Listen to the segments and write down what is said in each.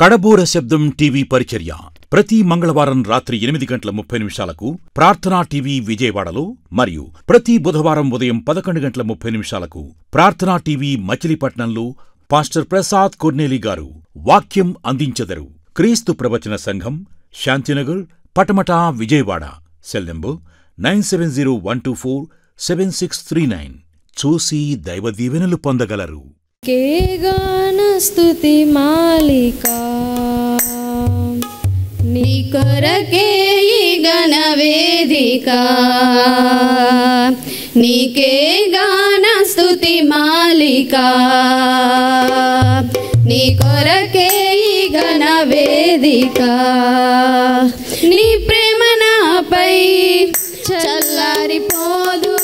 కడబూర శబ్దం టీవీ పరిచర్య ప్రతి మంగళవారం రాత్రి ఎనిమిది గంటల ముప్పై నిమిషాలకు ప్రార్థనా టీవీ విజయవాడలో మరియు ప్రతి బుధవారం ఉదయం పదకొండు గంటల ముప్పై నిమిషాలకు ప్రార్థనా టీవీ మచిలీపట్నంలో పాస్టర్ ప్రసాద్ కొర్నేలి గారు వాక్యం అందించెదరు క్రీస్తు ప్రవచన సంఘం Shantinagar Patamata Vijayawada cell number nine seven zero one two four seven six three nine చూసి దైవ దీవెనలు పొందగలరు కేగాన స్తుతి మాలిక నీ కొరకే ఈ గణ వేదిక నీకే గాన స్తుతి మాలిక నీ కొరకే ఈ గణ వేదిక నీ ప్రేమ నాపై చల్లారిపోదు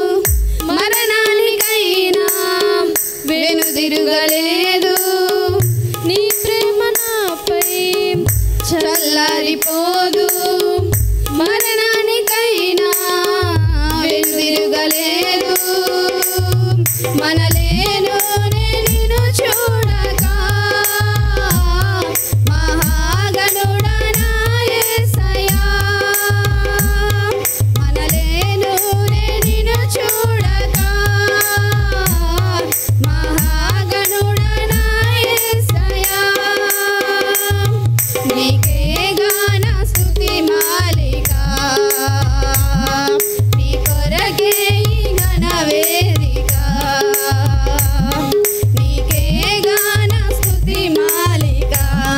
మరణానికైనా వెనుదిరుగలేదు నీ ప్రేమ నాపై చల్లారిపోదు మరణానికైనా వెనుదిరుగలేదు మనలేను నేను చూడక మహాగణుడా నా యేసయ్యా మనలేను నేను చూడక మహాగణుడా నా యేసయ్యా నీకే గాన స్తుతి మాలిక నీ కొరకే ఈ గణ వేదిక నీకే గాన స్తుతి మాలిక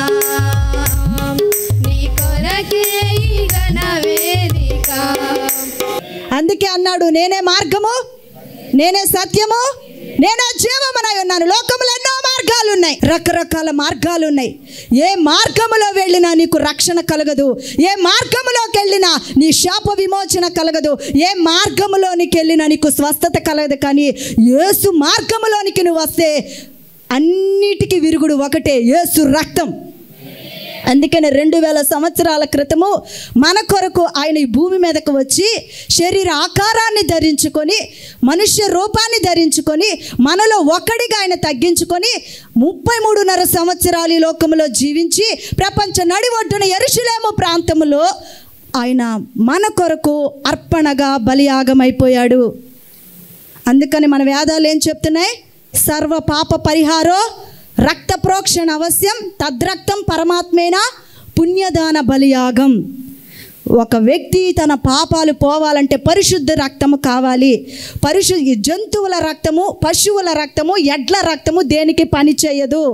నీ కొరకే ఈ గణ వేదిక అందుకే అన్నాడు నేనే మార్గము నేనే సత్యము నేనే జీవమనై ఉన్నాను లోకములో ఎన్నో మార్గాలు ఉన్నాయి రకరకాల మార్గాలు ఉన్నాయి ఏ మార్గములో వెళ్ళినా నీకు రక్షణ కలగదు ఏ మార్గములోకి వెళ్ళినా నీ శాప విమోచన కలగదు ఏ మార్గములోనికి వెళ్ళినా నీకు స్వస్థత కలగదు కానీ యేసు మార్గములోనికి నువ్వు వస్తే అన్నిటికీ విరుగుడు ఒకటే యేసు రక్తం అందుకని రెండు వేల సంవత్సరాల క్రితము మన కొరకు ఆయన ఈ భూమి మీదకు వచ్చి శరీర ఆకారాన్ని ధరించుకొని మనుష్య రూపాన్ని ధరించుకొని మనలో ఒక్కడిగా ఆయన తగ్గించుకొని ముప్పై మూడున్నర సంవత్సరాలు ఈ లోకంలో జీవించి ప్రపంచ నడి ఒడ్డున ఎరుషులేము ప్రాంతంలో ఆయన మన కొరకు అర్పణగా బలియాగమైపోయాడు అందుకని మన వేదాలు ఏం చెప్తున్నాయి సర్వ పాప పరిహారో రక్త ప్రోక్షణ అవశ్యం తద్రక్తం పరమాత్మేన పుణ్యదాన బలియాగం ఒక వ్యక్తి తన పాపాలు పోవాలంటే పరిశుద్ధ రక్తము కావాలి పరిశు ఈ జంతువుల రక్తము పశువుల రక్తము ఎడ్ల రక్తము దేనికి పని చేయదు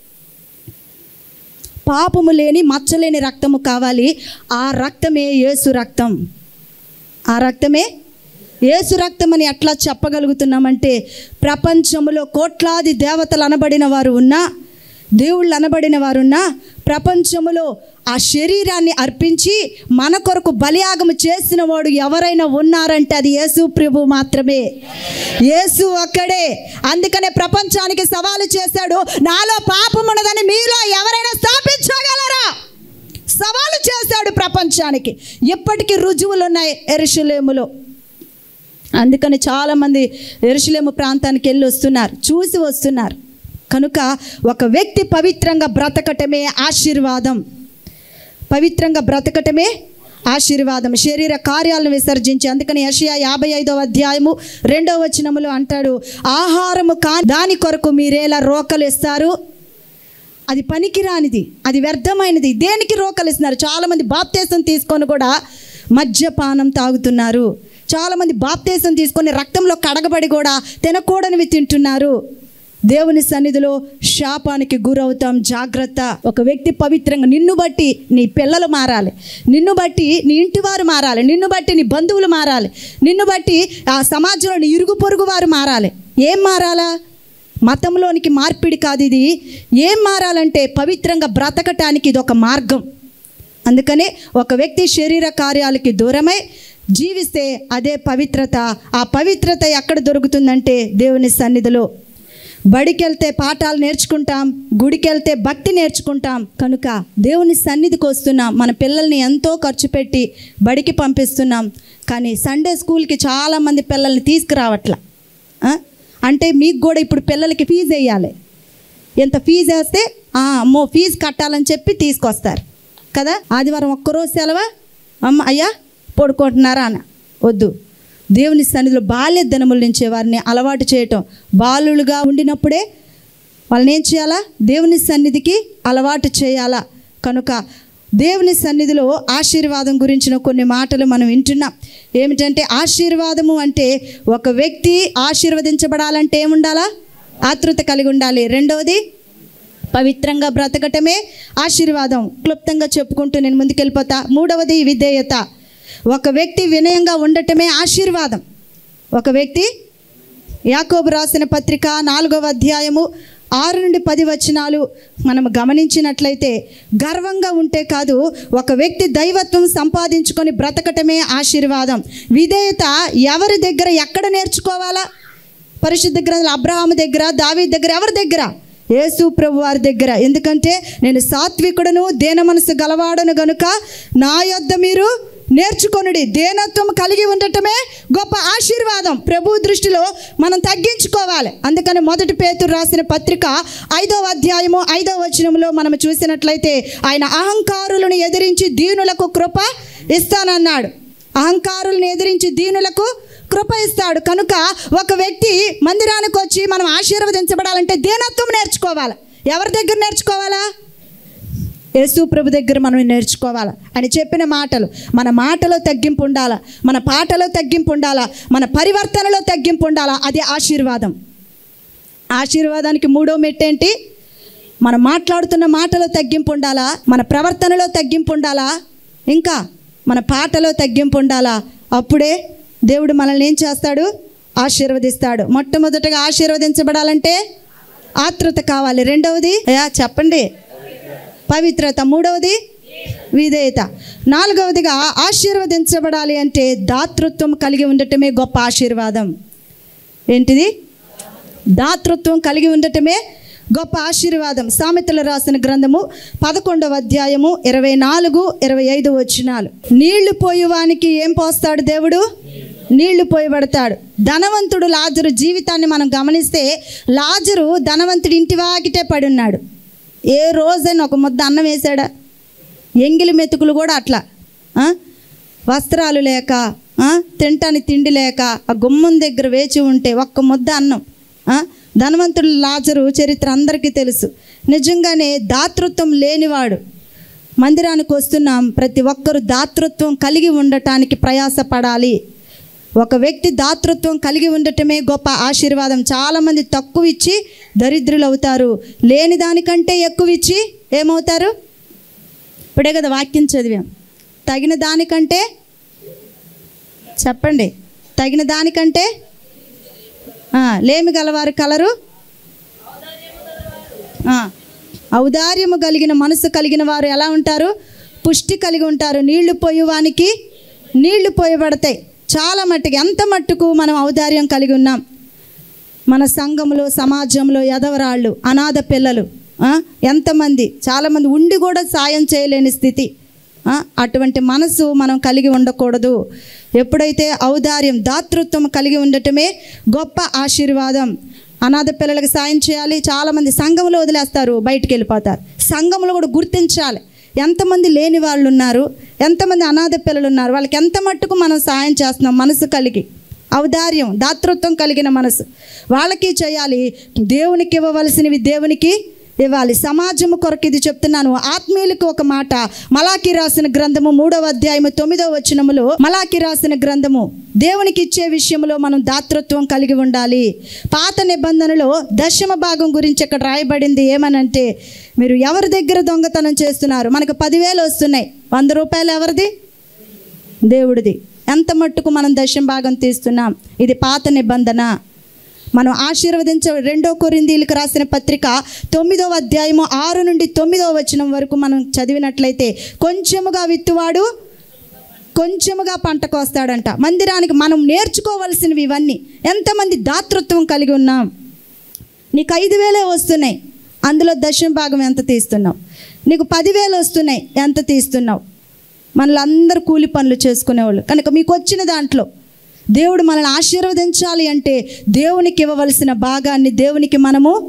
పాపము లేని మచ్చలేని రక్తము కావాలి ఆ రక్తమే యేసు రక్తం ఆ రక్తమే ఏసు రక్తం అని ఎట్లా చెప్పగలుగుతున్నామంటే ప్రపంచంలో కోట్లాది దేవతలు అనబడిన వారు ఉన్నా దేవుళ్ళు అనబడిన వారు ఉన్నా ప్రపంచములో ఆ శరీరాన్ని అర్పించి మన కొరకు బలియాగము చేసిన వాడు ఎవరైనా ఉన్నారంటే అది యేసు ప్రభు మాత్రమే యేసు ఒక్కడే అందుకనే ప్రపంచానికి సవాలు చేశాడు నాలో పాపం ఉన్నదని మీలో ఎవరైనా స్థాపించగలరా సవాలు చేశాడు ప్రపంచానికి ఇప్పటికీ రుజువులు ఉన్నాయి ఎరుషులేములో అందుకని చాలామంది ఎరుషులేము ప్రాంతానికి వెళ్ళి వస్తున్నారు చూసి వస్తున్నారు కనుక ఒక వ్యక్తి పవిత్రంగా బ్రతకటమే ఆశీర్వాదం పవిత్రంగా బ్రతకటమే ఆశీర్వాదం శరీర కార్యాలను విసర్జించి అందుకని యషయా యాభై ఐదవ అధ్యాయము రెండవ వచనములో అంటాడు ఆహారము కా దాని కొరకు మీరేలా రోకలు ఇస్తారు అది పనికిరానిది అది వ్యర్థమైనది దేనికి రోకలిస్తున్నారు చాలామంది బాప్తేశం తీసుకొని కూడా మద్యపానం తాగుతున్నారు చాలామంది బాప్తేశం తీసుకొని రక్తంలో కడగబడి కూడా తినకూడనివి తింటున్నారు దేవుని సన్నిధిలో శాపానికి గురవుతాం జాగ్రత్త ఒక వ్యక్తి పవిత్రంగా నిన్ను బట్టి నీ పిల్లలు మారాలి నిన్ను బట్టి నీ ఇంటి వారు మారాలి నిన్ను బట్టి నీ బంధువులు మారాలి నిన్ను బట్టి ఆ సమాజంలో నీ ఇరుగు పొరుగు వారు మారాలి ఏం మారాలా మతంలోనికి మార్పిడి కాదు ఇది ఏం మారాలంటే పవిత్రంగా బ్రతకటానికి ఇది ఒక మార్గం అందుకనే ఒక వ్యక్తి శరీర కార్యాలకి దూరమై జీవిస్తే అదే పవిత్రత ఆ పవిత్రత ఎక్కడ దొరుకుతుందంటే దేవుని సన్నిధిలో బడికెళ్తే పాఠాలు నేర్చుకుంటాం గుడికెళ్తే భక్తి నేర్చుకుంటాం కనుక దేవుని సన్నిధికి వస్తున్నాం మన పిల్లల్ని ఎంతో ఖర్చు పెట్టి బడికి పంపిస్తున్నాం కానీ సండే స్కూల్కి చాలామంది పిల్లల్ని తీసుకురావట్లా ఆ? అంటే మీకు కూడా ఇప్పుడు పిల్లలకి ఫీజు వేయాలి ఎంత ఫీజు వేస్తే "ఆ, అమ్మో ఫీజు కట్టాలని చెప్పి తీసుకొస్తారు కదా ఆదివారం ఒక్కరోజు సెలవా అమ్మ అయ్యా పడుకుంటున్నారా అన్న వద్దు దేవుని సన్నిధిలో బాల్య దినముల నుంచి వారిని అలవాటు చేయటం బాలులుగా ఉండినప్పుడే వాళ్ళని ఏం చేయాలా దేవుని సన్నిధికి అలవాటు చేయాలా కనుక దేవుని సన్నిధిలో ఆశీర్వాదం గురించిన కొన్ని మాటలు మనం వింటున్నాం ఏమిటంటే ఆశీర్వాదము అంటే ఒక వ్యక్తి ఆశీర్వదించబడాలంటే ఏముండాలా ఆతృత కలిగి ఉండాలి రెండవది పవిత్రంగా బ్రతకటమే ఆశీర్వాదం క్లుప్తంగా చెప్పుకుంటూ నేను ముందుకెళ్ళిపోతా మూడవది విధేయత ఒక వ్యక్తి వినయంగా ఉండటమే ఆశీర్వాదం ఒక వ్యక్తి యాకోబు రాసిన పత్రిక నాలుగవ అధ్యాయము ఆరు నుండి పది వచనాలు మనం గమనించినట్లయితే గర్వంగా ఉంటే కాదు ఒక వ్యక్తి దైవత్వం సంపాదించుకొని బ్రతకటమే ఆశీర్వాదం విధేయత ఎవరి దగ్గర ఎక్కడ నేర్చుకోవాలా పరిశుద్ధ గ్రంథాలు అబ్రహాము దగ్గర దావీ దగ్గర ఎవరి దగ్గర యేసు ప్రభు వారి దగ్గర ఎందుకంటే నేను సాత్వికుడను దేన మనసు గలవాడను గనుక నా యొద్ద మీరు నేర్చుకొనుడి దేనత్వం కలిగి ఉండటమే గొప్ప ఆశీర్వాదం ప్రభు దృష్టిలో మనం తగ్గించుకోవాలి అందుకని మొదటి పేతురు రాసిన పత్రిక ఐదవ అధ్యాయము ఐదవ వచనంలో మనం చూసినట్లయితే ఆయన అహంకారులను ఎదిరించి దీనులకు కృప ఇస్తానన్నాడు అహంకారులను ఎదిరించి దీనులకు కృప ఇస్తాడు కనుక ఒక వ్యక్తి మందిరానికి వచ్చి మనం ఆశీర్వదించబడాలంటే దేనత్వం నేర్చుకోవాలి ఎవరి దగ్గర నేర్చుకోవాలా యేసు ప్రభు దగ్గర మనం నేర్చుకోవాలి అని చెప్పిన మాటలు మన మాటలో తగ్గింపు ఉండాలా మన పాటలో తగ్గింపు ఉండాలా మన పరివర్తనలో తగ్గింపు ఉండాలా అది ఆశీర్వాదం ఆశీర్వాదానికి మూడో మెట్టేంటి మనం మాట్లాడుతున్న మాటలో తగ్గింపు ఉండాలా మన ప్రవర్తనలో తగ్గింపు ఉండాలా ఇంకా మన పాటలో తగ్గింపు ఉండాలా అప్పుడే దేవుడు మనల్ని ఏం చేస్తాడు ఆశీర్వదిస్తాడు మొట్టమొదటగా ఆశీర్వదించబడాలంటే ఆతృత కావాలి రెండవది అయ్యా చెప్పండి పవిత్రత మూడవది విధేయత నాలుగవదిగా ఆశీర్వదించబడాలి అంటే దాతృత్వం కలిగి ఉండటమే గొప్ప ఆశీర్వాదం ఏంటిది దాతృత్వం కలిగి ఉండటమే గొప్ప ఆశీర్వాదం సామెతలు రాసిన గ్రంథము పదకొండవ అధ్యాయము ఇరవై నాలుగు ఇరవై ఐదు వచ్చినాలు నీళ్లు పోయేవానికి ఏం పోస్తాడు దేవుడు నీళ్లు పోయబడతాడు ధనవంతుడు లాజరు జీవితాన్ని మనం గమనిస్తే లాజరు ధనవంతుడి ఇంటి వాకిటే పడి ఉన్నాడు ఏ రోజైనా ఒక ముద్ద అన్నం వేశాడా ఎంగిలి మెతుకులు కూడా అట్లా ఆ? వస్త్రాలు లేక ఆ? తినటానికి తిండి లేక ఆ గుమ్మం దగ్గర వేచి ఉంటే ఒక్క ముద్ద అన్నం ఆ? ధనవంతుడు లాజరు చరిత్ర అందరికీ తెలుసు నిజంగానే దాతృత్వం లేనివాడు మందిరానికి వస్తున్నాం ప్రతి ఒక్కరూ దాతృత్వం కలిగి ఉండటానికి ప్రయాసపడాలి ఒక వ్యక్తి దాతృత్వం కలిగి ఉండటమే గొప్ప ఆశీర్వాదం చాలామంది తక్కువ ఇచ్చి దరిద్రులు అవుతారు లేని దానికంటే ఎక్కువ ఇచ్చి ఏమవుతారు ఇప్పుడే కదా వాక్యం చదివాం తగిన దానికంటే చెప్పండి తగిన దానికంటే ఆ, లేమి గలవారి కలరు ఆ, ఔదార్యము కలిగిన మనసు కలిగిన వారు ఎలా ఉంటారు పుష్టి కలిగి ఉంటారు నీళ్లు పోయేవానికి నీళ్లు పోయబడతాయి చాలా మట్టుకు ఎంత మట్టుకు మనం ఔదార్యం కలిగి ఉన్నాం మన సంఘంలో సమాజంలో ఎదవరాళ్ళు అనాథ పిల్లలు ఆ, ఎంతమంది చాలామంది ఉండి కూడా సాయం చేయలేని స్థితి ఆ, అటువంటి మనసు మనం కలిగి ఉండకూడదు ఎప్పుడైతే ఔదార్యం దాతృత్వం కలిగి ఉండటమే గొప్ప ఆశీర్వాదం అనాథ పిల్లలకు సాయం చేయాలి చాలామంది సంఘంలో వదిలేస్తారు బయటికి వెళ్ళిపోతారు సంఘంలో కూడా గుర్తించాలి ఎంతమంది లేని వాళ్ళు ఉన్నారు ఎంతమంది అనాథ పిల్లలు ఉన్నారు వాళ్ళకి ఎంత మట్టుకు మనం సాయం చేస్తున్నాం మనసు కలిగి ఔదార్యం దాతృత్వం కలిగిన మనసు వాళ్ళకి చేయాలి దేవునికి ఇవ్వవలసినవి దేవునికి ఇవ్వాలి సమాజము కొరకు ఇది చెప్తున్నాను ఆత్మీయులకు ఒక మాట మలాకి రాసిన గ్రంథము మూడవ అధ్యాయము తొమ్మిదవ వచనములో మలాకి రాసిన గ్రంథము దేవునికి ఇచ్చే విషయంలో మనం దాతృత్వం కలిగి ఉండాలి పాత నిబంధనలో దశమ భాగం గురించి ఇక్కడ రాయబడింది ఏమనంటే మీరు ఎవరి దగ్గర దొంగతనం చేస్తున్నారు మనకు పదివేలు వస్తున్నాయి వంద రూపాయలు ఎవరిది దేవుడిది ఎంత మట్టుకు మనం దశం భాగం తీస్తున్నాం ఇది పాత నిబంధన మనం ఆశీర్వదించ రెండో కొరిందీలకు రాసిన పత్రిక తొమ్మిదవ అధ్యాయము ఆరు నుండి తొమ్మిదవ వచనం వరకు మనం చదివినట్లయితే కొంచెముగా విత్తువాడు కొంచెముగా పంట కోస్తాడంట మందిరానికి మనం నేర్చుకోవలసినవి ఇవన్నీ ఎంతమంది దాతృత్వం కలిగి ఉన్నాం నీకు ఐదు వేలే వస్తున్నాయి అందులో దశం భాగం ఎంత తీస్తున్నావు నీకు పదివేలు వస్తున్నాయి ఎంత తీస్తున్నావు మనల్ని అందరూ కూలి పనులు చేసుకునేవాళ్ళు కనుక మీకు వచ్చిన దాంట్లో దేవుడు మనల్ని ఆశీర్వదించాలి అంటే దేవునికి ఇవ్వవలసిన భాగాన్ని దేవునికి మనము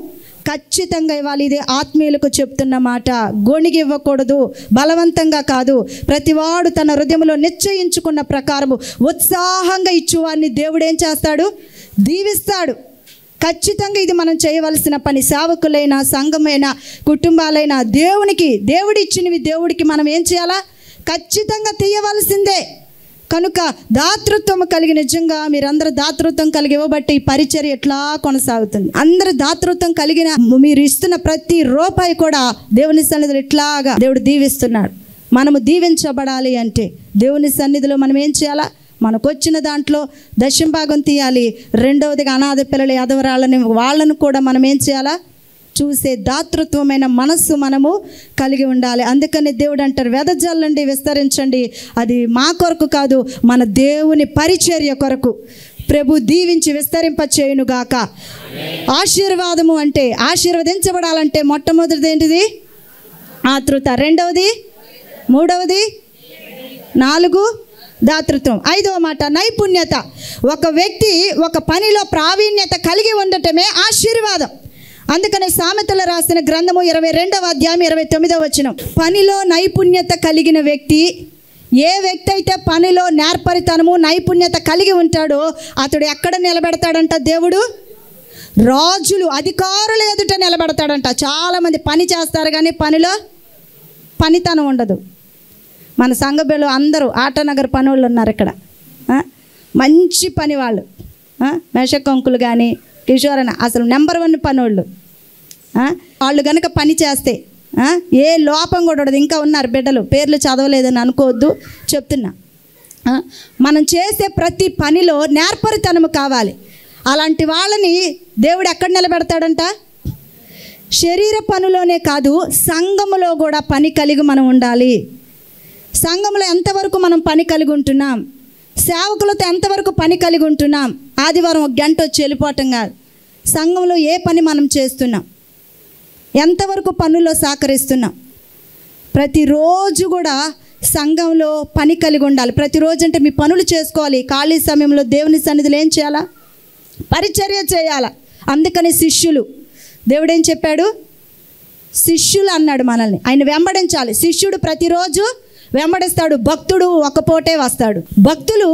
ఖచ్చితంగా ఇవ్వాలి ఇది ఆత్మీయులకు చెప్తున్న మాట గొణిగి ఇవ్వకూడదు బలవంతంగా కాదు ప్రతివాడు తన హృదయంలో నిశ్చయించుకున్న ప్రకారము ఉత్సాహంగా ఇచ్చువాడిని దేవుడు ఏం చేస్తాడు దీవిస్తాడు ఖచ్చితంగా ఇది మనం చేయవలసిన పని సేవకులైనా సంఘమైనా కుటుంబాలైనా దేవునికి దేవుడి ఇచ్చినవి దేవుడికి మనం ఏం చేయాలా ఖచ్చితంగా తీయవలసిందే కనుక దాతృత్వం కలిగి నిజంగా మీరందరూ దాతృత్వం కలిగి ఇవ్వబట్టి ఈ పరిచర్య ఎట్లా కొనసాగుతుంది అందరు దాతృత్వం కలిగిన మీరు ఇస్తున్న ప్రతి రూపాయి కూడా దేవుని సన్నిధిలో ఇట్లాగా దేవుడు దీవిస్తున్నాడు మనము దీవించబడాలి అంటే దేవుని సన్నిధిలో మనం ఏం చేయాలా మనకు వచ్చిన దాంట్లో దశం భాగం తీయాలి రెండవదిగా అనాథ పిల్లలు యాదవరాళ్ళని వాళ్ళను కూడా మనం ఏం చేయాలా చూసే దాతృత్వమైన మనస్సు మనము కలిగి ఉండాలి అందుకని దేవుడు అంటారు వెదజల్లండి విస్తరించండి అది మా కొరకు కాదు మన దేవుని పరిచర్య కొరకు ప్రభు దీవించి విస్తరింప చేయునుగాక ఆశీర్వాదము అంటే ఆశీర్వదించబడాలంటే మొట్టమొదటిది ఏంటిది ఆతృత రెండవది మూడవది నాలుగు దాతృత్వం ఐదవ మాట నైపుణ్యత ఒక వ్యక్తి ఒక పనిలో ప్రావీణ్యత కలిగి ఉండటమే ఆశీర్వాదం అందుకనే సామెతలు రాసిన గ్రంథము ఇరవై రెండవ అధ్యాయం ఇరవై తొమ్మిదవ వచ్చిన పనిలో నైపుణ్యత కలిగిన వ్యక్తి ఏ వ్యక్తి అయితే పనిలో నేర్పరితనము నైపుణ్యత కలిగి ఉంటాడో అతడు ఎక్కడ నిలబెడతాడంట దేవుడు రాజులు అధికారులు ఎదుట నిలబెడతాడంట చాలామంది పని చేస్తారు కానీ పనిలో పనితనం ఉండదు మన సంఘబిలో అందరూ ఆటనగర్ పనులు ఉన్నారు ఇక్కడ ఆ? మంచి పని వాళ్ళు ఆ? మేషకంకులు కానీ కిషోరణ అసలు నెంబర్ వన్ పనోళ్ళు ఆ? వాళ్ళు కనుక పని చేస్తే ఆ? ఏ లోపం కూడా ఉండదు ఇంకా ఉన్నారు బిడ్డలు పేర్లు చదవలేదని అనుకోవద్దు చెప్తున్నా ఆ? మనం చేసే ప్రతి పనిలో నేర్పరితనము కావాలి అలాంటి వాళ్ళని దేవుడు ఎక్కడ నిలబెడతాడంట శరీర పనులోనే కాదు సంఘములో కూడా పని కలిగి మనం ఉండాలి సంఘంలో ఎంతవరకు మనం పని కలిగి ఉంటున్నాం సేవకులతో ఎంతవరకు పని కలిగి ఉంటున్నాం ఆదివారం ఒక గంట వచ్చి వెళ్ళిపోవటం కాదు సంఘంలో ఏ పని మనం చేస్తున్నాం ఎంతవరకు పనుల్లో సహకరిస్తున్నాం ప్రతిరోజు కూడా సంఘంలో పని కలిగి ఉండాలి ప్రతిరోజు అంటే మీ పనులు చేసుకోవాలి ఖాళీ సమయంలో దేవుని సన్నిధిలో ఏం చేయాలా పరిచర్య చేయాలా అందుకని శిష్యులు దేవుడేం చెప్పాడు శిష్యులు అన్నాడు మనల్ని ఆయన వెంబడించాలి శిష్యుడు ప్రతిరోజు వెంబడిస్తాడు భక్తుడు ఒక పూటే వస్తాడు భక్తులు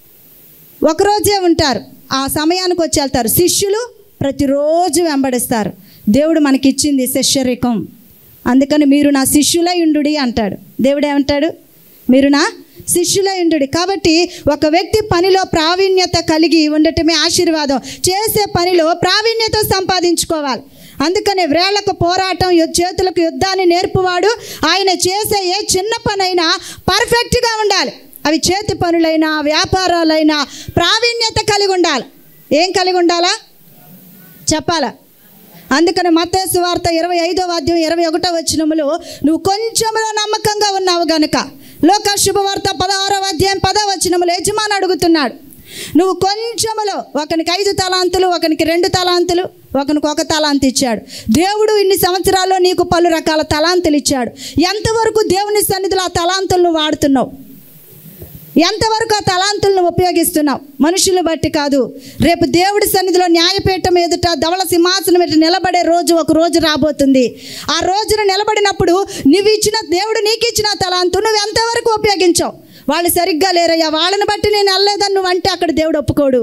ఒకరోజే ఉంటారు ఆ సమయానికి వచ్చి వెళ్తారు శిష్యులు ప్రతిరోజు వెంబడిస్తారు దేవుడు మనకిచ్చింది శిష్యరికం అందుకని మీరు నా శిష్యులై ఉండుడి అంటాడు దేవుడు ఏమంటాడు మీరు నా శిష్యులై ఉండుడి కాబట్టి ఒక వ్యక్తి పనిలో ప్రావీణ్యత కలిగి ఉండటమే ఆశీర్వాదం చేసే పనిలో ప్రావీణ్యత సంపాదించుకోవాలి అందుకనే వ్రేళ్లకు పోరాటం యు- చేతులకు యుద్ధాన్ని నేర్పువాడు ఆయన చేసే ఏ చిన్న పనైనా పర్ఫెక్ట్గా ఉండాలి అవి చేతి పనులైనా వ్యాపారాలైనా ప్రావీణ్యత కలిగి ఉండాలి ఏం కలిగి ఉండాలా చెప్పాలా అందుకని మత్తేసు వార్త ఇరవై ఐదో వాద్యం ఇరవై ఒకటో వచ్చినములు నువ్వు కొంచెంలో నమ్మకంగా ఉన్నావు గనుక లోక శుభవార్త పదహారో అధ్యాయం పదో వచ్చినములు యజమాని అడుగుతున్నాడు నువ్వు కొంచెములో ఒకనికి ఐదు తలాంతులు ఒకనికి రెండు తలాంతులు ఒకనికి ఒక తలాంతి ఇచ్చాడు దేవుడు ఇన్ని సంవత్సరాల్లో నీకు పలు రకాల తలాంతులు ఇచ్చాడు ఎంతవరకు దేవుని సన్నిధిలో ఆ తలాంతులను వాడుతున్నావు ఎంతవరకు ఆ తలాంతులను ఉపయోగిస్తున్నావు మనుషులు బట్టి కాదు రేపు దేవుడి సన్నిధిలో న్యాయపీఠం ఎదుట ధవళ సింహాసనం ఎదుట నిలబడే రోజు ఒక రోజు రాబోతుంది ఆ రోజున నిలబడినప్పుడు నువ్వు ఇచ్చిన దేవుడు నీకు ఇచ్చిన తలాంతు నువ్వు ఎంతవరకు ఉపయోగించావు వాళ్ళు సరిగ్గా లేరయ్యా వాళ్ళని బట్టి నేను వెళ్ళలేదని నువ్వు అంటే అక్కడ దేవుడు ఒప్పుకోడు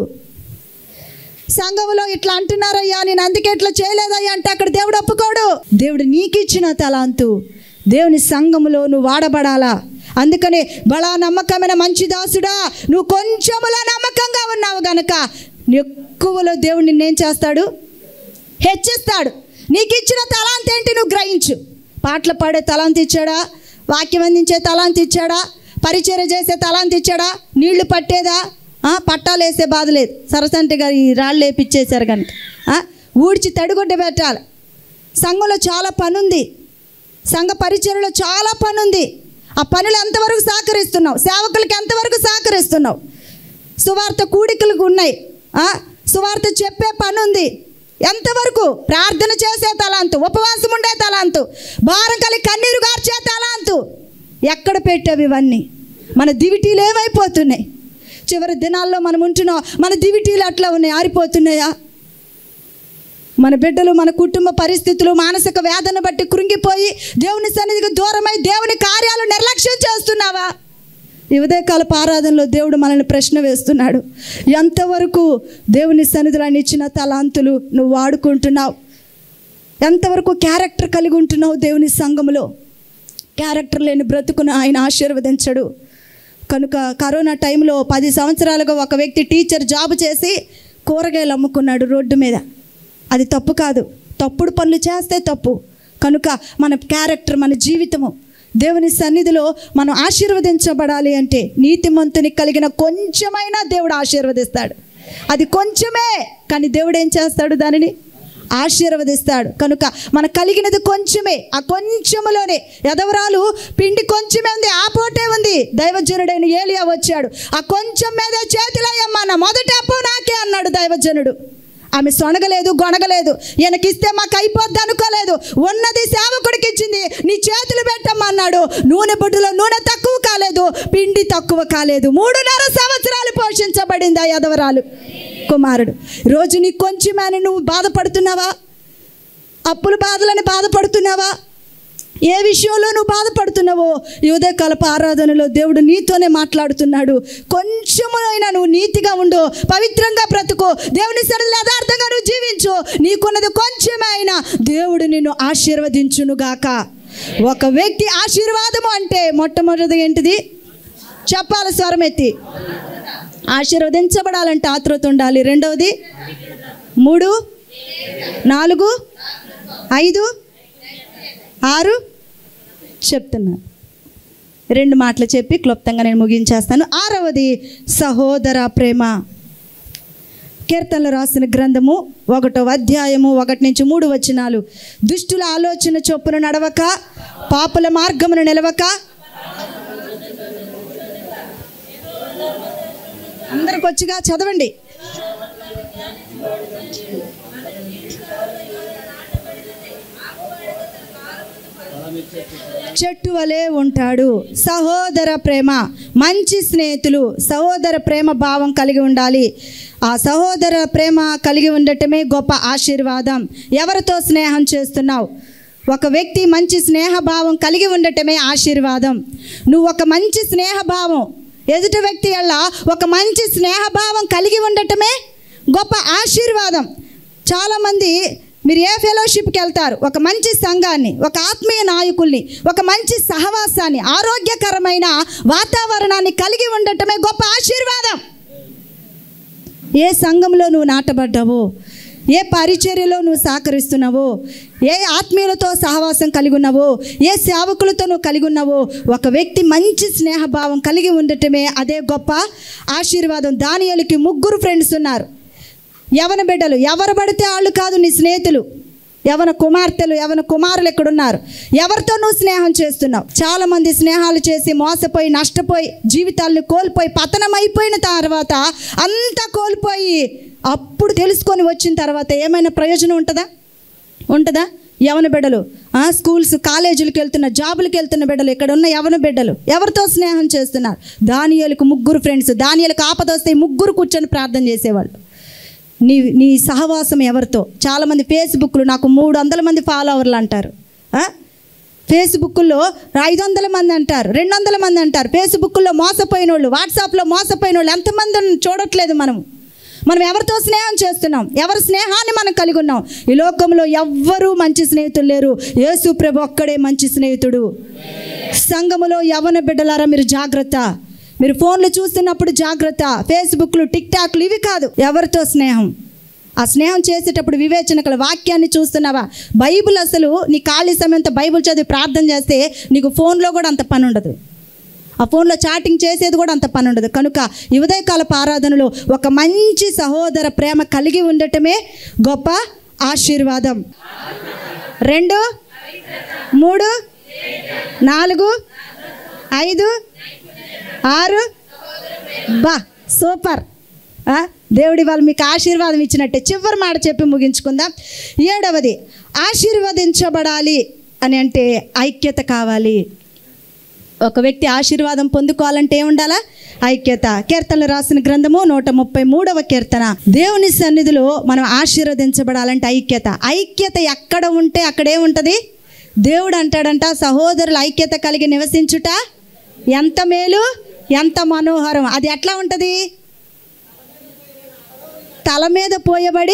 సంఘంలో ఇట్లా అంటున్నారయ్యా నేను అందుకే ఇట్లా చేయలేదయ్యా అంటే అక్కడ దేవుడు ఒప్పుకోడు దేవుడు నీకు ఇచ్చిన తలాంతు దేవుని సంఘములో నువ్వు వాడబడాలా అందుకని బలా నమ్మకమైన మంచి దాసుడా నువ్వు కొంచెములో నమ్మకంగా ఉన్నావు గనక ఎక్కువలో దేవుడు నిన్నేం చేస్తాడు హెచ్చిస్తాడు నీకు ఇచ్చిన తలాంత ఏంటి నువ్వు గ్రహించు పాటలు పాడే తలాంత ఇచ్చాడా వాక్యం అందించే తలాంత ఇచ్చాడా పరిచర్య చేసే తలాంత ఇచ్చాడా నీళ్లు పట్టేదా ఆ, పట్టాలు వేసే బాధ లేదు సరసంటిగా ఈ రాళ్ళు వేపిచ్చేశారు కనుక ఆ, ఊడ్చి తడిగొడ్డ పెట్టాలి సంఘంలో చాలా పని ఉంది సంఘ పరిచర్యలో చాలా పని ఉంది ఆ పనులు ఎంతవరకు సహకరిస్తున్నావు సేవకులకి ఎంతవరకు సహకరిస్తున్నావు సువార్త కూడికలకు ఉన్నాయి ఆ, సువార్త చెప్పే పని ఉంది ఎంతవరకు ప్రార్థన చేసే తలాంతు ఉపవాసం ఉండే తలాంతు భారం కలిగి కన్నీరు గార్చే తలాంతు ఎక్కడ పెట్టావు ఇవన్నీ మన దివిటీలు ఏమైపోతున్నాయి చివరి దినాల్లో మనం ఉంటున్నాం మన దివిటీలు అట్లా ఉన్నాయి ఆరిపోతున్నాయా మన బిడ్డలు మన కుటుంబ పరిస్థితులు మానసిక వేదన బట్టి కృంగిపోయి దేవుని సన్నిధికి దూరమై దేవుని కార్యాలు నిర్లక్ష్యం చేస్తున్నావా ఈ ఉదయకాలపు ఆరాధనలో దేవుడు మనల్ని ప్రశ్న వేస్తున్నాడు ఎంతవరకు దేవుని సన్నిధిలో ఆయన ఇచ్చిన తలాంతులు నువ్వు వాడుకుంటున్నావు ఎంతవరకు క్యారెక్టర్ కలిగి ఉంటున్నావు దేవుని సంఘములో క్యారెక్టర్ లేని బ్రతుకును ఆయన ఆశీర్వదించడు కనుక కరోనా టైంలో పది సంవత్సరాలుగా ఒక వ్యక్తి టీచర్ జాబ్ చేసి కూరగాయలు అమ్ముకున్నాడు రోడ్డు మీద అది తప్పు కాదు తప్పుడు పనులు చేస్తే తప్పు కనుక మన క్యారెక్టర్ మన జీవితము దేవుని సన్నిధిలో మనం ఆశీర్వదించబడాలి అంటే నీతిమంతునికి కలిగిన కొంచెమైనా దేవుడు ఆశీర్వదిస్తాడు అది కొంచెమే కానీ దేవుడు ఏం చేస్తాడు దానిని ఆశీర్వదిస్తాడు కనుక మన కలిగినది కొంచెమే ఆ కొంచెములోనే ఎదవరాలు పిండి కొంచెమే ఉంది ఆ పోటే ఉంది దైవజనుడైన ఏలియా వచ్చాడు ఆ కొంచెం మీద చేతిలో అమ్మన్న మొదటి అప్పు నాకే అన్నాడు దైవజనుడు ఆమె సొనగలేదు గొనగలేదు ఈయనకిస్తే మాకు అయిపోద్ది అనుకోలేదు ఉన్నది సేవకుడికి ఇచ్చింది నీ చేతులు పెట్టమ్మన్నాడు నూనె బుడ్డులో నూనె తక్కువ కాలేదు పిండి తక్కువ కాలేదు మూడున్నర సంవత్సరాలు పోషించబడింది ఆ యదవరాలు కుమారుడు రోజు నీ కొంచెమని నువ్వు బాధపడుతున్నావా అప్పుల బాధలని బాధపడుతున్నావా ఏ విషయంలో నువ్వు బాధపడుతున్నావో ఈ ఉదయకాలపు ఆరాధనలో దేవుడు నీతోనే మాట్లాడుతున్నాడు కొంచెమైనా నువ్వు నీతిగా ఉండు పవిత్రంగా బ్రతుకు దేవుని సరిధిలో యథార్థంగా నువ్వు జీవించు నీకున్నది కొంచెమే అయినా దేవుడు నిన్ను ఆశీర్వదించునుగాక ఒక వ్యక్తి ఆశీర్వాదము అంటే మొట్టమొదటిది ఏంటిది చెప్పాలి స్వరం ఎత్తి ఆశీర్వదించబడాలంటే ఆతృత ఉండాలి రెండవది మూడు నాలుగు ఐదు ఆరు చెప్తున్నా రెండు మాటలు చెప్పి క్లుప్తంగా నేను ముగించేస్తాను ఆరవది సహోదర ప్రేమ కీర్తనలు రాసిన గ్రంథము ఒకటో అధ్యాయము ఒకటి నుంచి మూడు వచనాలు దుష్టుల ఆలోచన చొప్పున నడవక పాపుల మార్గమును నిలవక అందరికి వచ్చిగా చదవండి చెట్టు వలె ఉంటాడు సహోదర ప్రేమ మంచి స్నేహితులు సహోదర ప్రేమ భావం కలిగి ఉండాలి ఆ సహోదర ప్రేమ కలిగి ఉండటమే గొప్ప ఆశీర్వాదం ఎవరితో స్నేహం చేస్తున్నావు ఒక వ్యక్తి మంచి స్నేహభావం కలిగి ఉండటమే ఆశీర్వాదం నువ్వు ఒక మంచి స్నేహభావం ఎదుటి వ్యక్తి వల్ల ఒక మంచి స్నేహభావం కలిగి ఉండటమే గొప్ప ఆశీర్వాదం చాలామంది మీరు ఏ ఫెలోషిప్కి వెళ్తారు ఒక మంచి సంఘాన్ని ఒక ఆత్మీయ నాయకుల్ని ఒక మంచి సహవాసాన్ని ఆరోగ్యకరమైన వాతావరణాన్ని కలిగి ఉండటమే గొప్ప ఆశీర్వాదం ఏ సంఘంలో నువ్వు నాటబడ్డావో ఏ పరిచర్యలో నువ్వు సహకరిస్తున్నావో ఏ ఆత్మీయులతో సహవాసం కలిగి ఉన్నావో ఏ సేవకులతో నువ్వు కలిగి ఉన్నావో ఒక వ్యక్తి మంచి స్నేహభావం కలిగి ఉండటమే అదే గొప్ప ఆశీర్వాదం దానియలకి ముగ్గురు ఫ్రెండ్స్ ఉన్నారు యవన బిడ్డలు ఎవరు పడితే వాళ్ళు కాదు నీ స్నేహితులు యవన కుమార్తెలు యవన కుమారులు ఎక్కడున్నారు ఎవరితో నువ్వు స్నేహం చేస్తున్నావు చాలా మంది స్నేహాలు చేసి మోసపోయి నష్టపోయి జీవితాలను కోల్పోయి పతనం అయిపోయిన తర్వాత అంతా కోల్పోయి అప్పుడు తెలుసుకొని వచ్చిన తర్వాత ఏమైనా ప్రయోజనం ఉంటుందా ఉంటుందా యవన బిడ్డలు ఆ, స్కూల్స్ కాలేజీలకు వెళ్తున్న జాబులకు వెళ్తున్న బిడ్డలు ఇక్కడ ఉన్న యవన బిడ్డలు ఎవరితో స్నేహం చేస్తున్నారు దానియాలకు ముగ్గురు ఫ్రెండ్స్ దానియాలకు ఆపదొస్తే ఈ ముగ్గురు కూర్చొని ప్రార్థన చేసేవాళ్ళు నీ నీ సహవాసం ఎవరితో చాలామంది ఫేస్బుక్లో నాకు మూడు వందల మంది ఫాలోవర్లు అంటారు ఆ? ఫేస్బుక్లో ఐదు వందల మంది అంటారు రెండు వందల మంది అంటారు ఫేస్బుక్లో మోసపోయిన వాళ్ళు వాట్సాప్లో మోసపోయిన వాళ్ళు ఎంతమంది చూడట్లేదు మనం మనం ఎవరితో స్నేహం చేస్తున్నాం ఎవరి స్నేహాన్ని మనం కలిగి ఉన్నాం ఈ లోకంలో ఎవ్వరూ మంచి స్నేహితులు లేరు యేసు ప్రభు ఒక్కడే మంచి స్నేహితుడు సంఘములో యవన బిడ్డలారా మీరు జాగ్రత్త మీరు ఫోన్లు చూస్తున్నప్పుడు జాగ్రత్త ఫేస్బుక్లు టిక్ టాక్లు ఇవి కాదు ఎవరితో స్నేహం ఆ స్నేహం చేసేటప్పుడు వివేచన కల వాక్యాన్ని చూస్తున్నావా బైబిల్ అసలు నీ ఖాళీ సమయంతో బైబిల్ చదివి ప్రార్థన చేస్తే నీకు ఫోన్లో కూడా అంత పని ఉండదు ఆ ఫోన్లో చాటింగ్ చేసేది కూడా అంత పని ఉండదు కనుక ఈ ఉదయకాలపు ఆరాధనలో ఒక మంచి సహోదర ప్రేమ కలిగి ఉండటమే గొప్ప ఆశీర్వాదం రెండు మూడు నాలుగు ఐదు ఆరు బా సూపర్ ఆ, దేవుడి వాళ్ళు మీకు ఆశీర్వాదం ఇచ్చినట్టే చివరి మాట చెప్పి ముగించుకుందాం ఏడవది ఆశీర్వదించబడాలి అని అంటే ఐక్యత కావాలి ఒక వ్యక్తి ఆశీర్వాదం పొందుకోవాలంటే ఏం ఉండాలా ఐక్యత కీర్తనలు రాసిన గ్రంథము నూట ముప్పై మూడవ కీర్తన దేవుని సన్నిధిలో మనం ఆశీర్వదించబడాలంటే ఐక్యత ఐక్యత ఎక్కడ ఉంటే అక్కడే ఉంటుంది దేవుడు అంటాడంట సహోదరుల ఐక్యత కలిగి నివసించుట ఎంత మేలు ఎంత మనోహరం అది ఎట్లా ఉంటుంది తల మీద పోయబడి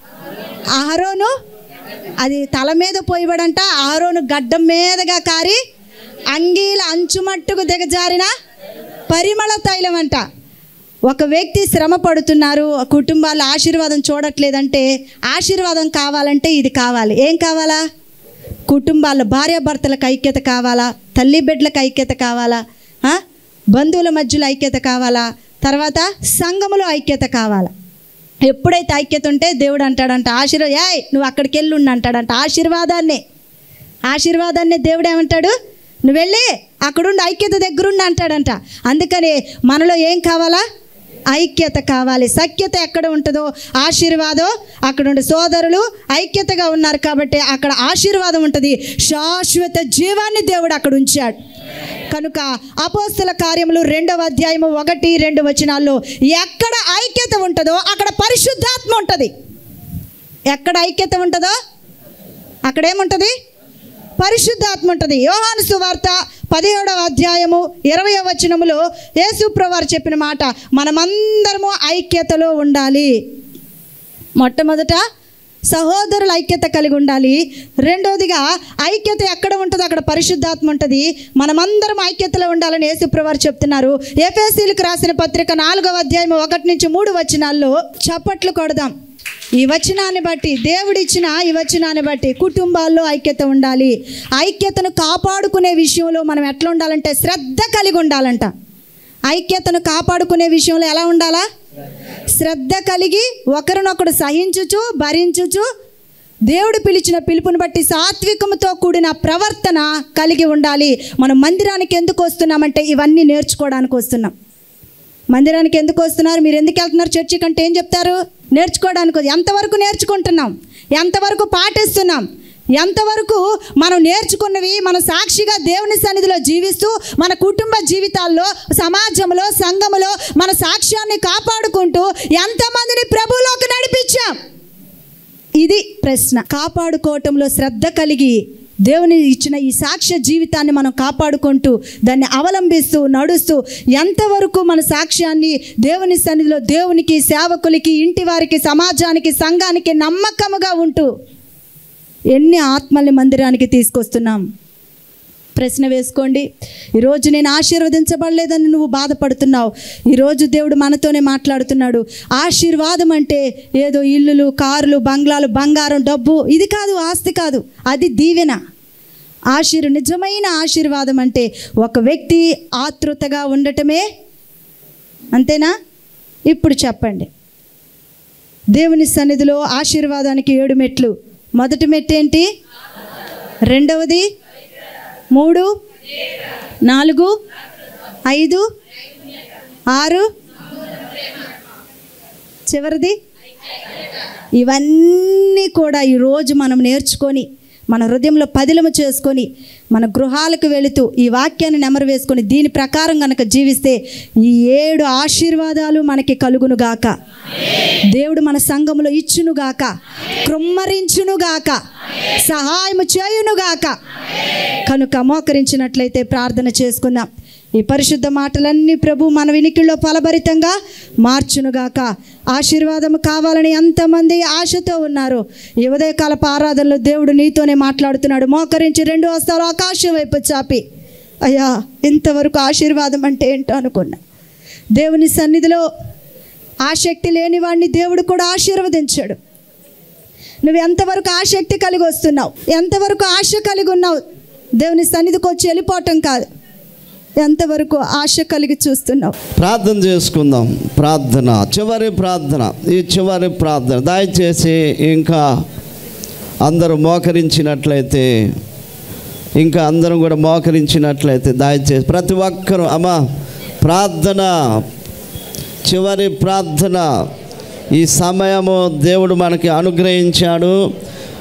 అహరోను అది తల మీద పోయబడంట అహరోను గడ్డం మీదగా కారి అంగీల అంచుమట్టుకు దిగజారిన పరిమళ తైలం అంట ఒక వ్యక్తి శ్రమ పడుతున్నారు కుటుంబాల ఆశీర్వాదం చూడట్లేదంటే ఆశీర్వాదం కావాలంటే ఇది కావాలి ఏం కావాలా కుటుంబాల భార్యాభర్తలకు ఐక్యత కావాలా తల్లి బిడ్డలకు ఐక్యత కావాలా ఆ? బంధువుల మధ్యలో ఐక్యత కావాలా తర్వాత సంఘములో ఐక్యత కావాలా ఎప్పుడైతే ఐక్యత ఉంటే దేవుడు అంటాడంట ఆశీర్వాద ఏయ్ నువ్వు అక్కడికి వెళ్ళి ఉండు అంటాడంట ఆశీర్వాదాన్ని ఆశీర్వాదాన్ని దేవుడు ఏమంటాడు నువ్వు వెళ్ళి అక్కడుండి ఐక్యత దగ్గరుండి అంటాడంట అందుకని మనలో ఏం కావాలా ఐక్యత కావాలి సఖ్యత ఎక్కడ ఉంటుందో ఆశీర్వాదం అక్కడ ఉండే సోదరులు ఐక్యతగా ఉన్నారు కాబట్టి అక్కడ ఆశీర్వాదం ఉంటుంది శాశ్వత జీవాన్ని దేవుడు అక్కడ ఉంచాడు కనుక అపోస్తల కార్యములు రెండవ అధ్యాయము ఒకటి రెండు వచనాల్లో ఎక్కడ ఐక్యత ఉంటుందో అక్కడ పరిశుద్ధాత్మ ఉంటుంది ఎక్కడ ఐక్యత ఉంటుందో అక్కడ ఏముంటుంది పరిశుద్ధాత్మ ఉంటుంది యోహాను సువార్త పదిహేడవ అధ్యాయము ఇరవై వచనములో యేసుప్రవారు చెప్పిన మాట మనమందరము ఐక్యతలో ఉండాలి మొట్టమొదట సహోదరుల ఐక్యత కలిగి ఉండాలి రెండోదిగా ఐక్యత ఎక్కడ ఉంటుందో అక్కడ పరిశుద్ధాత్మ ఉంటుంది మనమందరం ఐక్యతలో ఉండాలని యేసుప్రవారు చెప్తున్నారు ఎఫ్ఎస్సీలకు రాసిన పత్రిక నాలుగవ అధ్యాయం ఒకటి నుంచి మూడు వచనాల్లో చప్పట్లు కొడదాం ఈ వచనాన్ని బట్టి దేవుడిచ్చిన ఈ వచనాన్ని బట్టి కుటుంబాల్లో ఐక్యత ఉండాలి ఐక్యతను కాపాడుకునే విషయంలో మనం ఎట్లా ఉండాలంటే శ్రద్ధ కలిగి ఉండాలంట ఐక్యతను కాపాడుకునే విషయంలో ఎలా ఉండాలా శ్రద్ధ కలిగి ఒకరినొకడు సహించుచు భరించుచు దేవుడు పిలిచిన పిలుపుని బట్టి సాత్వికముతో కూడిన ప్రవర్తన కలిగి ఉండాలి మనం మందిరానికి ఎందుకు వస్తున్నామంటే ఇవన్నీ నేర్చుకోవడానికి వస్తున్నాం మందిరానికి ఎందుకు వస్తున్నారు మీరు ఎందుకు వెళ్తున్నారు చర్చి కంటే ఏం చెప్తారు నేర్చుకోవడానికి ఎంతవరకు నేర్చుకుంటున్నాం ఎంతవరకు పాటిస్తున్నాం ఎంతవరకు మనం నేర్చుకున్నవి మన సాక్షిగా దేవుని సన్నిధిలో జీవిస్తూ మన కుటుంబ జీవితాల్లో సమాజంలో సంఘములో మన సాక్ష్యాన్ని కాపాడుకుంటూ ఎంతమందిని ప్రభువులోకి నడిపించాం ఇది ప్రశ్న కాపాడుకోవటంలో శ్రద్ధ కలిగి దేవుని ఇచ్చిన ఈ సాక్ష్య జీవితాన్ని మనం కాపాడుకుంటూ దాన్ని అవలంబిస్తూ నడుస్తూ ఎంతవరకు మన సాక్ష్యాన్ని దేవుని సన్నిధిలో దేవునికి సేవకులకి ఇంటి వారికి సమాజానికి సంఘానికి నమ్మకముగా ఉంటూ ఎన్ని ఆత్మల్ని మందిరానికి తీసుకొస్తున్నాం ప్రశ్న వేసుకోండి ఈరోజు నేను ఆశీర్వదించబడలేదని నువ్వు బాధపడుతున్నావు ఈరోజు దేవుడు మనతోనే మాట్లాడుతున్నాడు ఆశీర్వాదం అంటే ఏదో ఇల్లులు కార్లు బంగ్లాలు బంగారం డబ్బు ఇది కాదు ఆస్తి కాదు అది దీవెన ఆశీర్ నిజమైన ఆశీర్వాదం అంటే ఒక వ్యక్తి ఆతృతగా ఉండటమే అంతేనా ఇప్పుడు చెప్పండి దేవుని సన్నిధిలో ఆశీర్వాదానికి ఏడు మెట్లు మొదటి మెట్టు ఏంటి రెండవది మూడు నాలుగు ఐదు ఆరు చివరిది ఇవన్నీ కూడా ఈరోజు మనం నేర్చుకొని మన హృదయంలో పదిలము చేసుకొని మన గృహాలకు వెళుతూ ఈ వాక్యాన్ని నెమరు వేసుకొని దీని ప్రకారం కనుక జీవిస్తే ఈ ఏడు ఆశీర్వాదాలు మనకి కలుగునుగాక దేవుడు మన సంఘములో ఇచ్చునుగాక కృమ్మరించునుగాక సహాయము చేయునుగాక కనుక మోకరించినట్లయితే ప్రార్థన చేసుకుందాం ఈ పరిశుద్ధ మాటలన్నీ ప్రభు మన వినికిల్లో ఫలభరితంగా మార్చునుగాక ఆశీర్వాదం కావాలని ఎంతమంది ఆశతో ఉన్నారు ఈ ఉదయకాలపు ఆరాధనలో దేవుడు నీతోనే మాట్లాడుతున్నాడు మోకరించి రెండు వస్తాలు ఆకాశం వైపు చాపి అయ్యా ఇంతవరకు ఆశీర్వాదం అంటే ఏంటో అనుకున్నా దేవుని సన్నిధిలో ఆసక్తి లేని వాడిని దేవుడు కూడా ఆశీర్వదించాడు నువ్వు ఎంతవరకు ఆసక్తి కలిగి వస్తున్నావు ఎంతవరకు ఆశ కలిగి ఉన్నావు దేవుని సన్నిధికి వచ్చి వెళ్ళిపోవటం కాదు ఎంతవరకు ఆశ కలిగి చూస్తున్నావు ప్రార్థన చేసుకుందాం ప్రార్థన చివరి ప్రార్థన ఈ చివరి ప్రార్థన దయచేసి ఇంకా అందరూ మోకరించినట్లయితే ఇంకా అందరం కూడా మోకరించినట్లయితే దయచేసి ప్రతి ఒక్కరూ అమ్మా ప్రార్థన చివరి ప్రార్థన ఈ సమయము దేవుడు మనకి అనుగ్రహించాడు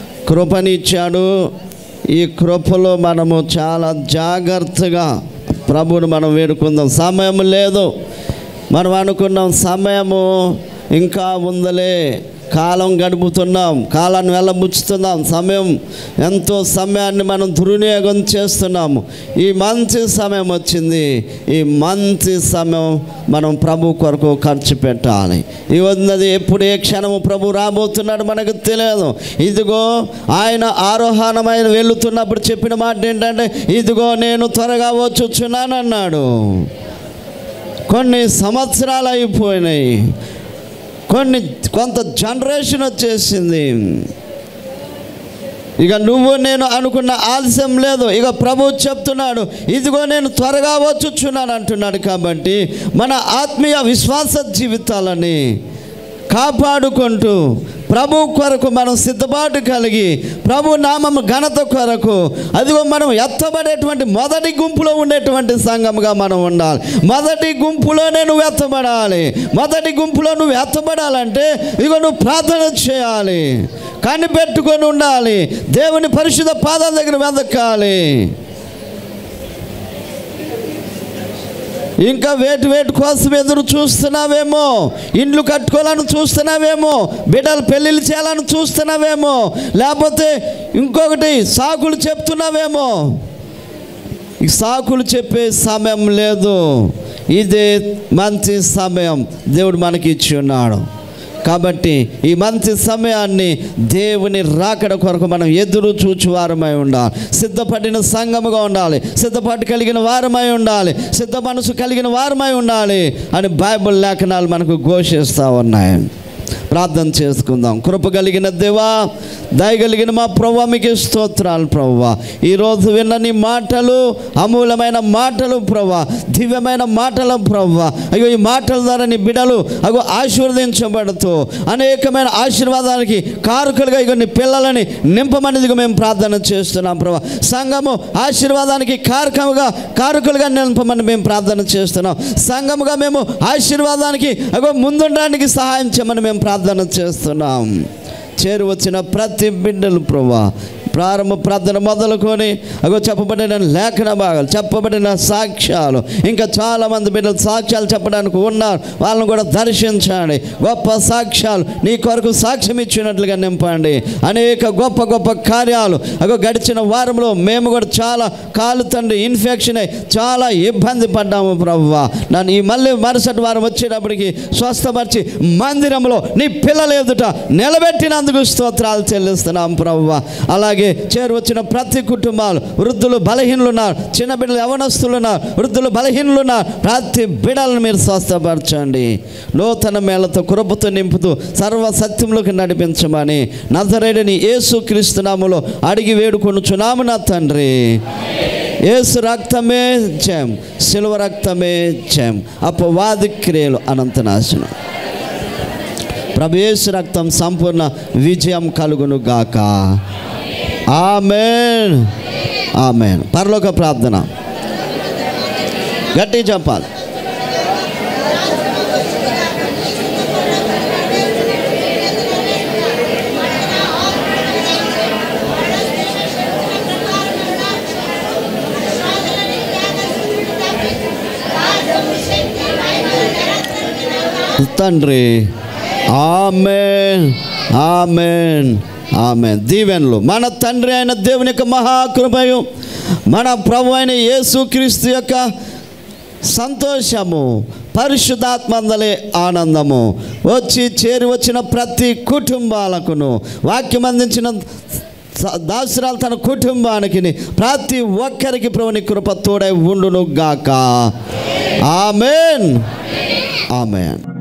కృపనిచ్చాడు ఈ కృపలో మనము చాలా జాగ్రత్తగా ప్రభువుని మనం వేడుకుందాం సమయం లేదు మనం అనుకున్నాం సమయము ఇంకా ఉందలే కాలం గడుపుతున్నాం కాలాన్ని వెళ్ళబుచ్చుతున్నాం సమయం ఎంతో సమయాన్ని మనం దుర్వినియోగం చేస్తున్నాము ఈ మంచి సమయం వచ్చింది ఈ మంచి సమయం మనం ప్రభు కొరకు ఖర్చు పెట్టాలి ఈ ఉన్నది ఎప్పుడు ఏ క్షణము ప్రభు రాబోతున్నాడు మనకు తెలియదు ఇదిగో ఆయన ఆరోహణమైన వెళుతున్నప్పుడు చెప్పిన మాట ఏంటంటే ఇదిగో నేను త్వరగా వచ్చుచున్నానన్నాడు కొన్ని సంవత్సరాలు అయిపోయినాయి కొన్ని కొంత జనరేషన్ వచ్చేసింది ఇక నువ్వు నేను అనుకున్న ఆలస్యం లేదు ఇక ప్రభు చెప్తున్నాడు ఇదిగో నేను త్వరగా వచ్చుచున్నాను అంటున్నాడు కాబట్టి మన ఆత్మీయ విశ్వాస జీవితాలని కాపాడుకుంటూ ప్రభు కొరకు మనం సిద్ధపాటు కలిగి ప్రభు నామము ఘనత కొరకు అదిగో మనం ఎత్తబడేటువంటి మొదటి గుంపులో ఉండేటువంటి సంఘముగా మనం ఉండాలి మొదటి గుంపులోనే నువ్వు ఎత్తబడాలి మొదటి గుంపులో నువ్వు ఎత్తబడాలంటే ఇదిగో నువ్వు ప్రార్థన చేయాలి కనిపెట్టుకొని ఉండాలి దేవుని పరిశుద్ధ పాదాల దగ్గర వెతకాలి ఇంకా వేటి వేటి కోసం ఎదురు చూస్తున్నావేమో ఇండ్లు కట్టుకోవాలని చూస్తున్నావేమో బిడ్డలు పెళ్ళిళ్ళు చేయాలని చూస్తున్నావేమో లేకపోతే ఇంకొకటి సాకులు చెప్తున్నావేమో ఈ సాకులు చెప్పే సమయం లేదు ఇదే మంచి సమయం దేవుడు మనకి ఇచ్చి ఉన్నాడు కాబట్టి ఈ మంచి సమయాన్ని దేవుని రాకడ కొరకు మనం ఎదురు చూచి వారమై ఉండాలి సిద్ధపడిన సంఘముగా ఉండాలి సిద్ధపాటు కలిగిన వారమై ఉండాలి సిద్ధ మనసు కలిగిన వారమై ఉండాలి అని బైబిల్ లేఖనాలు మనకు ఘోషిస్తూ ఉన్నాయి ప్రార్థన చేసుకుందాం కృప కలిగిన దేవా దయగలిగిన మా ప్రభు మీకు స్తోత్రాలు ప్రభు ఈరోజు విన్న నీ మాటలు అమూలమైన మాటలు ప్రభు దివ్యమైన మాటలు ప్రభు అయ్యో ఈ మాటల ద్వారా నీ బిడలు అగో ఆశీర్వదించబడుతూ అనేకమైన ఆశీర్వాదానికి కారుకులుగా ఇగో నీ పిల్లలని నింపమనేదిగా మేము ప్రార్థన చేస్తున్నాం ప్రభు సంఘము ఆశీర్వాదానికి కారకముగా కారుకులుగా నింపమని మేము ప్రార్థన చేస్తున్నాం సంఘముగా మేము ఆశీర్వాదానికి అగో ముందుండడానికి సహాయం చేయమని మేము ప్రార్థన చేస్తున్నాం చేరు వచ్చిన ప్రతి బిడ్డలు ప్రభా ప్రారంభ ప్రార్థన మొదలుకొని అగో చెప్పబడిన లేఖన భాగాలు చెప్పబడిన సాక్ష్యాలు ఇంకా చాలామంది బిడ్డలు సాక్ష్యాలు చెప్పడానికి ఉన్నారు వాళ్ళని కూడా దర్శించండి గొప్ప సాక్ష్యాలు నీ కొరకు సాక్ష్యం ఇచ్చినట్లుగా నింపండి అనేక గొప్ప గొప్ప కార్యాలు అగో గడిచిన వారంలో మేము కూడా చాలా కాలు తండ్రి ఇన్ఫెక్షన్ అయి చాలా ఇబ్బంది పడ్డాము ప్రభువా నన్ను ఈ మళ్ళీ మరుసటి వారం వచ్చేటప్పటికి స్వస్థపరిచి మందిరంలో నీ పిల్లల ఎదుట నిలబెట్టినందుకు స్తోత్రాలు చెల్లిస్తున్నాం ప్రభువా అలాగే చేరు వచ్చిన ప్రతి కుటుంబాలు వృద్ధులు బలహీనులు ఉన్నారు చిన్న బిడ్డలు యవనస్తులు ఉన్నారు వృద్ధులు బలహీనులు ఉన్నారు ప్రతి బిడ్డలను మీరు స్వస్థపరచండి నూతన మేళతో కృపతో నింపుతూ సర్వ సత్యంలోకి నడిపించమని నజరేడిని యేసు క్రీస్తునాములో అడిగి వేడుకొనుచున్నాము నా తండ్రి ఏసు రక్తమే జయం శిలువ రక్తమే జయం అపవాది క్రియలు అనంతనాశనం ప్రభు యేసు రక్తం సంపూర్ణ విజయం కలుగును గాక ఆమెన్ ఆమెన్ పరలోక ప్రార్థన గట్టి చెప్పాలి తండ్రి ఆమెన్ ఆమెన్ ఆమెన్ దీవెనలు మన తండ్రి అయిన దేవుని యొక్క మహాకృపయు మన ప్రభు అయిన యేసుక్రీస్తు యొక్క సంతోషము పరిశుద్ధాత్మందలే ఆనందము వచ్చి చేరి వచ్చిన ప్రతి కుటుంబాలకును వాక్యం అందించిన స- దాసురాలు తన కుటుంబానికి ప్రతి ఒక్కరికి ప్రభుని కృప తోడై ఉండును గాక ఆమెన్ ఆమెన్